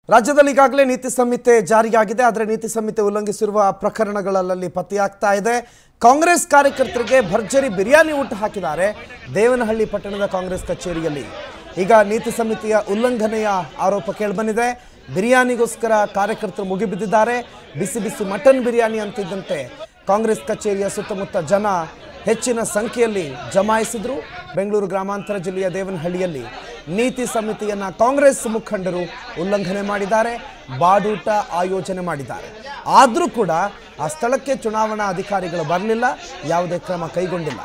ರಾಜ್ಯದಲ್ಲಿ ಈಗಾಗಲೇ ನೀತಿ ಸಂಹಿತೆ ಜಾರಿಯಾಗಿದೆ ಆದರೆ ನೀತಿ ಸಂಹಿತೆ ಉಲ್ಲಂಘಿಸಿರುವ ಪ್ರಕರಣಗಳಲ್ಲಿ ಪತ್ತೆಯಾಗ್ತಾ ಇದೆ ಕಾಂಗ್ರೆಸ್ ಕಾರ್ಯಕರ್ತರಿಗೆ ಭರ್ಜರಿ ಬಿರಿಯಾನಿ ಊಟ ಹಾಕಿದ್ದಾರೆ ದೇವನಹಳ್ಳಿ ಪಟ್ಟಣದ ಕಾಂಗ್ರೆಸ್ ಕಚೇರಿಯಲ್ಲಿ ಈಗ ನೀತಿ ಸಂಹಿತೆಯ ಉಲ್ಲಂಘನೆಯ ಆರೋಪ ಕೇಳಿಬಂದಿದೆ ಬಿರಿಯಾನಿಗೋಸ್ಕರ ಕಾರ್ಯಕರ್ತರು ಮುಗಿಬಿದ್ದಿದ್ದಾರೆ ಬಿಸಿ ಬಿಸಿ ಮಟನ್ ಬಿರಿಯಾನಿ ಅಂತಿದ್ದಂತೆ ಕಾಂಗ್ರೆಸ್ ಕಚೇರಿಯ ಸುತ್ತಮುತ್ತ ಜನ ಹೆಚ್ಚಿನ ಸಂಖ್ಯೆಯಲ್ಲಿ ಜಮಾಯಿಸಿದ್ರು ಬೆಂಗಳೂರು ಗ್ರಾಮಾಂತರ ಜಿಲ್ಲೆಯ ದೇವನಹಳ್ಳಿಯಲ್ಲಿ ನೀತಿ ಸಮಿತಿಯನ್ನ ಕಾಂಗ್ರೆಸ್ ಮುಖಂಡರು ಉಲ್ಲಂಘನೆ ಮಾಡಿದ್ದಾರೆ ಬಾಡೂಟ ಆಯೋಜನೆ ಮಾಡಿದ್ದಾರೆ ಆದರೂ ಕೂಡ ಆ ಸ್ಥಳಕ್ಕೆ ಚುನಾವಣಾ ಅಧಿಕಾರಿಗಳು ಬರಲಿಲ್ಲ ಯಾವುದೇ ಕ್ರಮ ಕೈಗೊಂಡಿಲ್ಲ